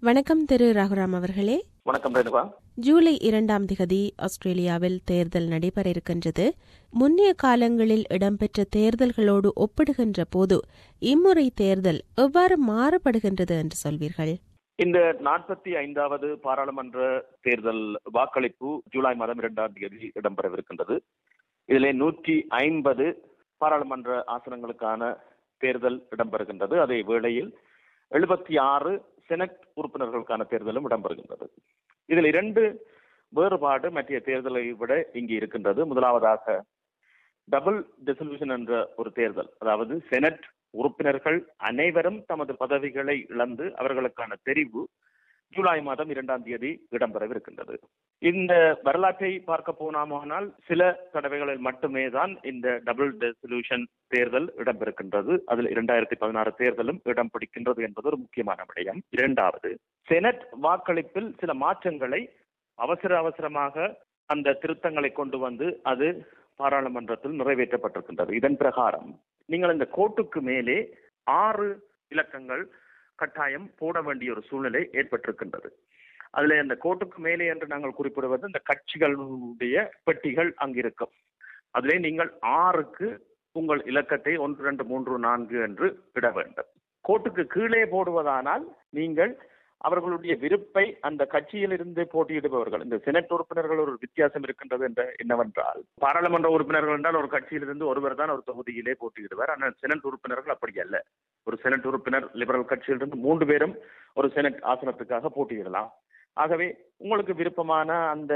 வணக்கம் திரு ரகுராம் அவர்களே வணக்கம் ரேணுகா ஜூலை இரண்டாம் திகதி ஆஸ்திரேலியாவில் தேர்தல் நடைபெற இருக்கின்றது முன்னைய காலங்களில் இடம்பெற்ற தேர்தல்களோடு ஒப்பிடுகின்ற போது இம்முறை தேர்தல் எவ்வாறு மாறுபடுகின்றது என்று சொல்வீர்கள் இந்த நாற்பத்தி ஐந்தாவது பாராளுமன்ற தேர்தல் வாக்களிப்பு ஜூலை மாதம் இரண்டாம் தேதி இடம்பெறவிருக்கின்றது இதிலே நூற்றி ஐம்பது பாராளுமன்ற ஆசனங்களுக்கான தேர்தல் இடம்பெறுகின்றது அதே வேளையில் எழுபத்தி ஆறு செனட் உறுப்பினர்களுக்கான தேர்தலும் இடம்பெறுகின்றது இதில் இரண்டு வேறுபாடு மற்ற தேர்தலை விட இங்கு இருக்கின்றது முதலாவதாக டபுள் டெசல்யூஷன் என்ற ஒரு தேர்தல் அதாவது செனட் உறுப்பினர்கள் அனைவரும் தமது பதவிகளை இழந்து அவர்களுக்கான தெரிவு ஜூலை மாதம் இரண்டாம் தேதி இடம்பெறவிருக்கின்றது இந்த வரலாற்றை பார்க்க போனாமானால் சில தடவைகளில் மட்டுமே தான் இந்த டபுள் டெசல்யூஷன் தேர்தல் இடம்பெறுகின்றது அதில் இரண்டாயிரத்தி பதினாறு தேர்தலும் இடம் பிடிக்கின்றது என்பது ஒரு முக்கியமான விடயம் இரண்டாவது செனட் வாக்களிப்பில் சில மாற்றங்களை அவசர அவசரமாக அந்த திருத்தங்களை கொண்டு வந்து அது பாராளுமன்றத்தில் நிறைவேற்றப்பட்டிருக்கின்றது இதன் பிரகாரம் நீங்கள் இந்த கோட்டுக்கு மேலே ஆறு இலக்கங்கள் கட்டாயம் போட வேண்டிய ஒரு சூழ்நிலை ஏற்பட்டிருக்கின்றது அதுல அந்த கோட்டுக்கு மேலே என்று நாங்கள் குறிப்பிடுவது இந்த கட்சிகளுடைய பெட்டிகள் அங்கிருக்கும் அதிலே நீங்கள் ஆறுக்கு உங்கள் இலக்கத்தை ஒன்று ரெண்டு மூன்று நான்கு என்று இட வேண்டும் கோட்டுக்கு கீழே போடுவதானால் நீங்கள் அவர்களுடைய விருப்பை அந்த கட்சியிலிருந்து போட்டியிடுபவர்கள் இந்த செனட் உறுப்பினர்கள் ஒரு வித்தியாசம் இருக்கின்றது என்ற என்னவென்றால் பாராளுமன்ற உறுப்பினர்கள் என்றால் ஒரு கட்சியிலிருந்து ஒருவர் தான் ஒரு தொகுதியிலே போட்டியிடுவார் ஆனால் செனட் உறுப்பினர்கள் அப்படி அல்ல ஒரு செனட் உறுப்பினர் லிபரல் கட்சியிலிருந்து மூன்று பேரும் ஒரு செனட் ஆசனத்துக்காக போட்டியிடலாம் ஆகவே உங்களுக்கு விருப்பமான அந்த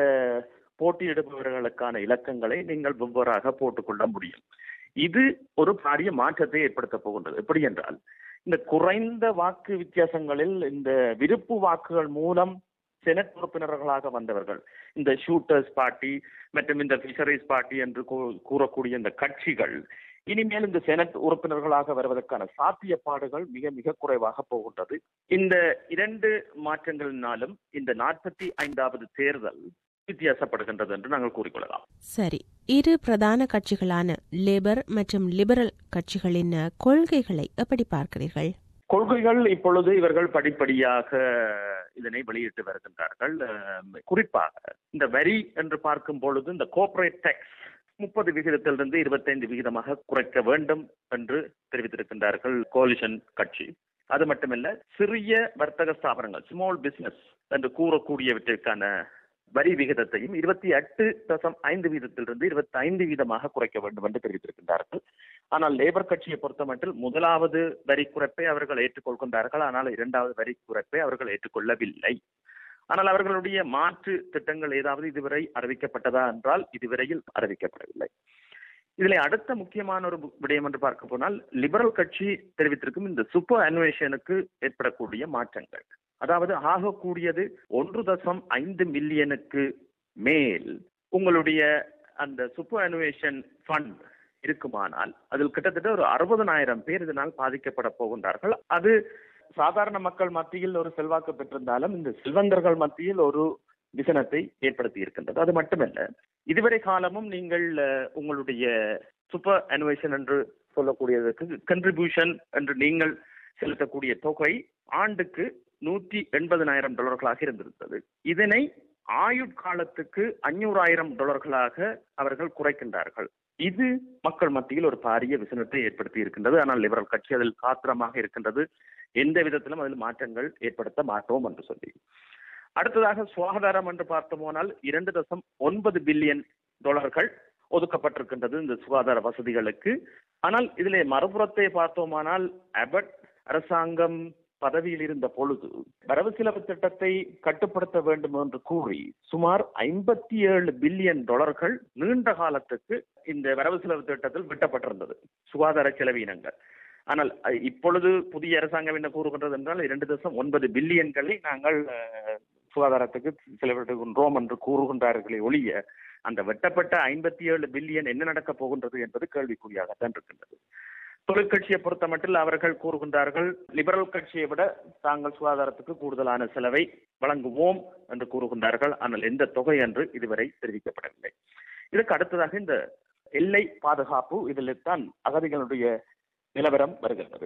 போட்டியிடுபவர்களுக்கான இலக்கங்களை நீங்கள் வெவ்வேறாக போட்டுக்கொள்ள முடியும் இது ஒரு பாரிய மாற்றத்தை ஏற்படுத்த போகின்றது எப்படி என்றால் இந்த குறைந்த வாக்கு வித்தியாசங்களில் இந்த விருப்பு வாக்குகள் மூலம் செனட் உறுப்பினர்களாக வந்தவர்கள் இந்த ஷூட்டர்ஸ் பார்ட்டி மற்றும் இந்த ஃபிஷரிஸ் பார்ட்டி என்று கூறக்கூடிய இந்த கட்சிகள் இனிமேல் இந்த செனட் உறுப்பினர்களாக வருவதற்கான சாத்தியப்பாடுகள் மிக மிக குறைவாக போகின்றது இந்த இரண்டு மாற்றங்களினாலும் இந்த நாற்பத்தி ஐந்தாவது தேர்தல் வித்தியாசப்படுகின்றது என்று நாங்கள் கூறிக்கொள்ளலாம் சரி இரு பிரதான கட்சிகளான லேபர் மற்றும் லிபரல் கட்சிகளின் கொள்கைகளை எப்படி பார்க்கிறீர்கள் கொள்கைகள் இப்பொழுது இவர்கள் படிப்படியாக இதனை வெளியிட்டு வருகின்றார்கள் குறிப்பாக இந்த வரி என்று பார்க்கும் பொழுது இந்த கோஆபரேட் டேக்ஸ் முப்பது விகிதத்திலிருந்து இருபத்தைந்து விகிதமாக குறைக்க வேண்டும் என்று தெரிவித்திருக்கின்றார்கள் கோலிஷன் கட்சி அது மட்டுமல்ல சிறிய வர்த்தக ஸ்தாபனங்கள் ஸ்மால் பிசினஸ் என்று கூறக்கூடியவற்றிற்கான வரி விகிதத்தையும் இருபத்தி எட்டு தசம் ஐந்து வீதத்திலிருந்து இருபத்தி ஐந்து வீதமாக குறைக்க வேண்டும் என்று தெரிவித்திருக்கின்றார்கள் ஆனால் லேபர் கட்சியை பொறுத்தமட்டில் முதலாவது வரி குறைப்பை அவர்கள் ஏற்றுக்கொள்கின்றார்கள் ஆனால் இரண்டாவது வரி குறைப்பை அவர்கள் ஏற்றுக்கொள்ளவில்லை ஆனால் அவர்களுடைய மாற்று திட்டங்கள் ஏதாவது இதுவரை அறிவிக்கப்பட்டதா என்றால் இதுவரையில் அறிவிக்கப்படவில்லை இதில் அடுத்த முக்கியமான ஒரு விடயம் என்று பார்க்க போனால் லிபரல் கட்சி தெரிவித்திருக்கும் இந்த சூப்பர் அன்வேஷனுக்கு ஏற்படக்கூடிய மாற்றங்கள் அதாவது ஆகக்கூடியது ஒன்று தசம் ஐந்து மில்லியனுக்கு மேல் உங்களுடைய அந்த சூப்பர் அனுவேஷன் ஃபண்ட் இருக்குமானால் அதில் கிட்டத்தட்ட ஒரு அறுபதனாயிரம் பேர் இதனால் பாதிக்கப்பட போகின்றார்கள் அது சாதாரண மக்கள் மத்தியில் ஒரு செல்வாக்கு பெற்றிருந்தாலும் இந்த செல்வந்தர்கள் மத்தியில் ஒரு விசனத்தை ஏற்படுத்தி இருக்கின்றது அது மட்டுமல்ல இதுவரை காலமும் நீங்கள் உங்களுடைய சூப்பர் அனுவேஷன் என்று சொல்லக்கூடியதற்கு கன்ட்ரிபியூஷன் என்று நீங்கள் செலுத்தக்கூடிய தொகை ஆண்டுக்கு நூற்றி எண்பதனாயிரம் டாலர்களாக இருந்திருந்தது இதனை ஆயுட்காலத்துக்கு அஞ்சூறாயிரம் டாலர்களாக அவர்கள் குறைக்கின்றார்கள் இது மக்கள் மத்தியில் ஒரு பாரிய விசனத்தை ஏற்படுத்தி இருக்கின்றது ஆனால் லிபரல் கட்சி அதில் காத்திரமாக இருக்கின்றது எந்த விதத்திலும் அதில் மாற்றங்கள் ஏற்படுத்த மாட்டோம் என்று சொல்லி அடுத்ததாக சுகாதாரம் என்று பார்த்தோமானால் இரண்டு தசம் ஒன்பது பில்லியன் டாலர்கள் ஒதுக்கப்பட்டிருக்கின்றது இந்த சுகாதார வசதிகளுக்கு ஆனால் இதிலே மறுபுறத்தை பார்த்தோமானால் அபட் அரசாங்கம் பதவியில் இருந்த பொழுது வரவு செலவு திட்டத்தை கட்டுப்படுத்த வேண்டும் என்று கூறி சுமார் ஐம்பத்தி ஏழு பில்லியன் டாலர்கள் நீண்ட காலத்துக்கு இந்த வரவு செலவு திட்டத்தில் விட்டப்பட்டிருந்தது சுகாதார செலவீனங்கள் ஆனால் இப்பொழுது புதிய அரசாங்கம் என்ன கூறுகின்றது என்றால் இரண்டு தசம் ஒன்பது பில்லியன்களை நாங்கள் சுகாதாரத்துக்கு செலவிடுகின்றோம் என்று கூறுகின்றார்களே ஒழிய அந்த வெட்டப்பட்ட ஐம்பத்தி ஏழு பில்லியன் என்ன நடக்கப் போகின்றது என்பது கேள்விக்குறியாகத்தான் இருக்கின்றது தொழிற்கட்சியை பொறுத்த மட்டில் அவர்கள் கூறுகின்றார்கள் லிபரல் கட்சியை விட தாங்கள் சுகாதாரத்துக்கு கூடுதலான செலவை வழங்குவோம் என்று கூறுகின்றார்கள் ஆனால் எந்த தொகை என்று இதுவரை தெரிவிக்கப்படவில்லை இதற்கு அடுத்ததாக இந்த எல்லை பாதுகாப்பு இதில் தான் அகதிகளுடைய நிலவரம் வருகின்றது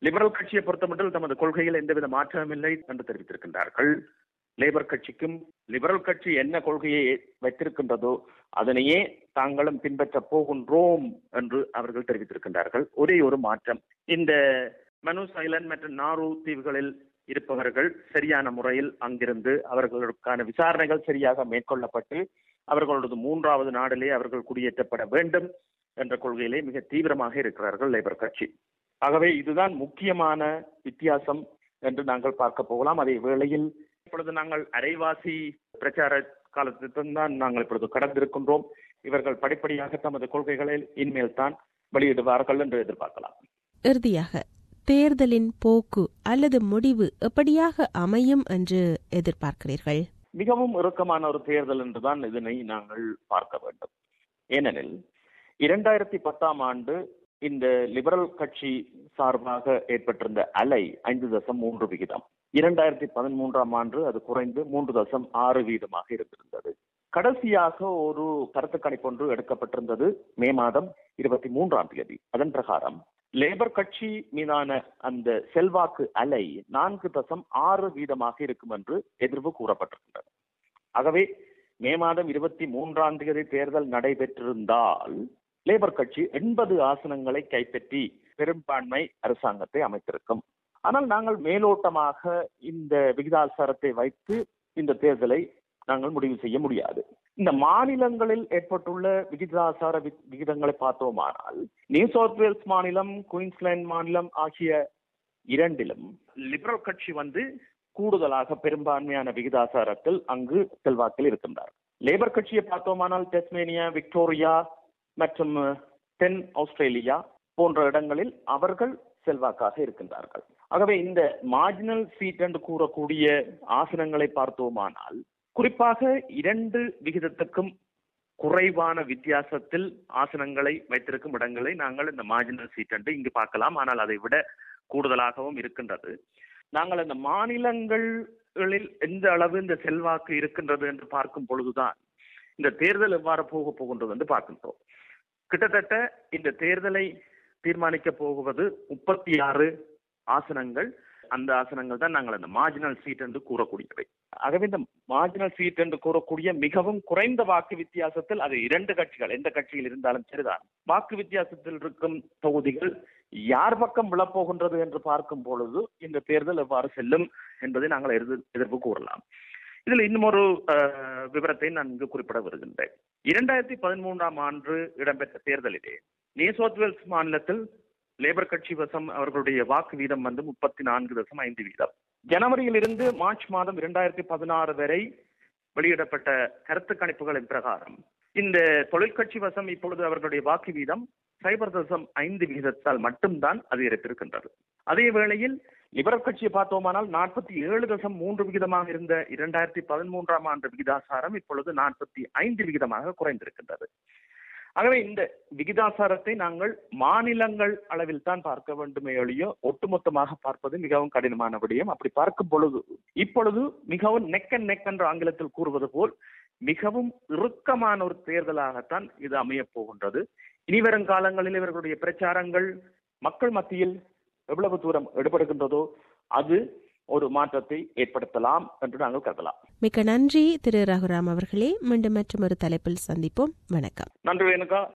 லிபரல் கட்சியை பொறுத்தமட்டில் தமது கொள்கையில் எந்தவித மாற்றமும் இல்லை என்று தெரிவித்திருக்கின்றார்கள் லேபர் கட்சிக்கும் லிபரல் கட்சி என்ன கொள்கையை வைத்திருக்கின்றதோ அதனையே தாங்களும் பின்பற்றப் போகின்றோம் என்று அவர்கள் தெரிவித்திருக்கின்றார்கள் ஒரே ஒரு மாற்றம் இந்த மனுஸ் ஐலண்ட் மற்றும் நாரு தீவுகளில் இருப்பவர்கள் சரியான முறையில் அங்கிருந்து அவர்களுக்கான விசாரணைகள் சரியாக மேற்கொள்ளப்பட்டு அவர்களது மூன்றாவது நாடிலே அவர்கள் குடியேற்றப்பட வேண்டும் என்ற கொள்கையிலே மிக தீவிரமாக இருக்கிறார்கள் லேபர் கட்சி ஆகவே இதுதான் முக்கியமான வித்தியாசம் என்று நாங்கள் பார்க்க போகலாம் அதே வேளையில் இப்பொழுது நாங்கள் அரைவாசி பிரச்சார காலத்திற்கு தான் நாங்கள் இப்பொழுது கடந்திருக்கின்றோம் இவர்கள் படிப்படியாக தமது கொள்கைகளை இனிமேல் தான் வெளியிடுவார்கள் என்று எதிர்பார்க்கலாம் இறுதியாக தேர்தலின் போக்கு அல்லது முடிவு எப்படியாக அமையும் என்று எதிர்பார்க்கிறீர்கள் மிகவும் இறுக்கமான ஒரு தேர்தல் என்றுதான் இதனை நாங்கள் பார்க்க வேண்டும் ஏனெனில் இரண்டாயிரத்தி பத்தாம் ஆண்டு இந்த லிபரல் கட்சி சார்பாக ஏற்பட்டிருந்த அலை ஐந்து தசம் மூன்று விகிதம் இரண்டாயிரத்தி பதிமூன்றாம் ஆண்டு அது குறைந்து மூன்று தசம் ஆறு வீதமாக இருந்திருந்தது கடைசியாக ஒரு கருத்து கணிப்பு ஒன்று எடுக்கப்பட்டிருந்தது மே மாதம் இருபத்தி மூன்றாம் தேதி அதன் பிரகாரம் லேபர் கட்சி மீதான அந்த செல்வாக்கு அலை நான்கு தசம் ஆறு வீதமாக இருக்கும் என்று எதிர்வு கூறப்பட்டிருக்கின்றது ஆகவே மே மாதம் இருபத்தி மூன்றாம் தேதி தேர்தல் நடைபெற்றிருந்தால் லேபர் கட்சி எண்பது ஆசனங்களை கைப்பற்றி பெரும்பான்மை அரசாங்கத்தை அமைத்திருக்கும் ஆனால் நாங்கள் மேலோட்டமாக இந்த விகிதாசாரத்தை வைத்து இந்த தேர்தலை நாங்கள் முடிவு செய்ய முடியாது இந்த மாநிலங்களில் ஏற்பட்டுள்ள விகிதாசார விகிதங்களை பார்த்தோமானால் நியூ சவுத் வேல்ஸ் மாநிலம் குயின்ஸ்லாந்து மாநிலம் ஆகிய இரண்டிலும் லிபரல் கட்சி வந்து கூடுதலாக பெரும்பான்மையான விகிதாசாரத்தில் அங்கு செல்வாக்கில் இருக்கின்றார் லேபர் கட்சியை பார்த்தோமானால் டெஸ்மேனியா விக்டோரியா மற்றும் தென் ஆஸ்திரேலியா போன்ற இடங்களில் அவர்கள் செல்வாக்காக இருக்கின்றார்கள் ஆகவே இந்த மார்ஜினல் சீட் என்று கூறக்கூடிய ஆசனங்களை பார்த்தோமானால் குறிப்பாக இரண்டு விகிதத்துக்கும் குறைவான வித்தியாசத்தில் ஆசனங்களை வைத்திருக்கும் இடங்களை நாங்கள் இந்த மார்ஜினல் சீட் என்று இங்கு பார்க்கலாம் ஆனால் அதை விட கூடுதலாகவும் இருக்கின்றது நாங்கள் இந்த மாநிலங்களில் எந்த அளவு இந்த செல்வாக்கு இருக்கின்றது என்று பார்க்கும் பொழுதுதான் இந்த தேர்தல் எவ்வாறு போக போகின்றது என்று பார்க்கின்றோம் கிட்டத்தட்ட இந்த தேர்தலை தீர்மானிக்க போகுவது முப்பத்தி ஆறு ஆசனங்கள் அந்த ஆசனங்கள் தான் நாங்கள் அந்த மார்ஜினல் சீட் என்று கூறக்கூடியவை ஆகவே இந்த மார்ஜினல் சீட் என்று கூறக்கூடிய மிகவும் குறைந்த வாக்கு வித்தியாசத்தில் அது இரண்டு கட்சிகள் எந்த கட்சியில் இருந்தாலும் சரிதான் வாக்கு வித்தியாசத்தில் இருக்கும் தொகுதிகள் யார் பக்கம் விழப்போகின்றது என்று பார்க்கும் பொழுது இந்த தேர்தல் எவ்வாறு செல்லும் என்பதை நாங்கள் எதிர்ப்பு கூறலாம் இதில் இன்னும் ஒரு விவரத்தை நான் இங்கு குறிப்பிட வருகின்றேன் இரண்டாயிரத்தி பதிமூன்றாம் ஆண்டு இடம்பெற்ற தேர்தலிலே நியூ சவுத் வேல்ஸ் மாநிலத்தில் லேபர் கட்சி வசம் அவர்களுடைய வாக்கு வீதம் வந்து முப்பத்தி நான்கு தசம் ஐந்து வீதம் ஜனவரியில் இருந்து மார்ச் மாதம் இரண்டாயிரத்தி பதினாறு வரை வெளியிடப்பட்ட கருத்து கணிப்புகளின் பிரகாரம் இந்த தொழிற்கட்சி வசம் இப்பொழுது அவர்களுடைய வாக்கு வீதம் சைபர் தசம் ஐந்து விகிதத்தால் மட்டும்தான் அதிகரித்திருக்கின்றது அதே வேளையில் லிபரல் கட்சியை பார்த்தோமானால் நாற்பத்தி ஏழு தசம் மூன்று விகிதமாக இருந்த இரண்டாயிரத்தி பதிமூன்றாம் ஆண்டு விகிதாசாரம் இப்பொழுது நாற்பத்தி ஐந்து விகிதமாக குறைந்திருக்கின்றது ஆகவே இந்த விகிதாசாரத்தை நாங்கள் மாநிலங்கள் அளவில் தான் பார்க்க வேண்டுமே ஒழிய ஒட்டுமொத்தமாக பார்ப்பது மிகவும் கடினமான விடயம் அப்படி பார்க்கும் பொழுது இப்பொழுது மிகவும் நெக் அண்ட் நெக் என்று ஆங்கிலத்தில் கூறுவது போல் மிகவும் இறுக்கமான ஒரு தேர்தலாகத்தான் இது அமையப் போகின்றது இனிவரும் காலங்களில் இவர்களுடைய பிரச்சாரங்கள் மக்கள் மத்தியில் எவ்வளவு தூரம் எடுபடுகின்றதோ அது ஒரு மாற்றத்தை ஏற்படுத்தலாம் என்று நாங்கள் கருதலாம் மிக்க நன்றி திரு ரகுராம் அவர்களே மீண்டும் மற்றும் ஒரு தலைப்பில் சந்திப்போம் வணக்கம் நன்றி வேணுகா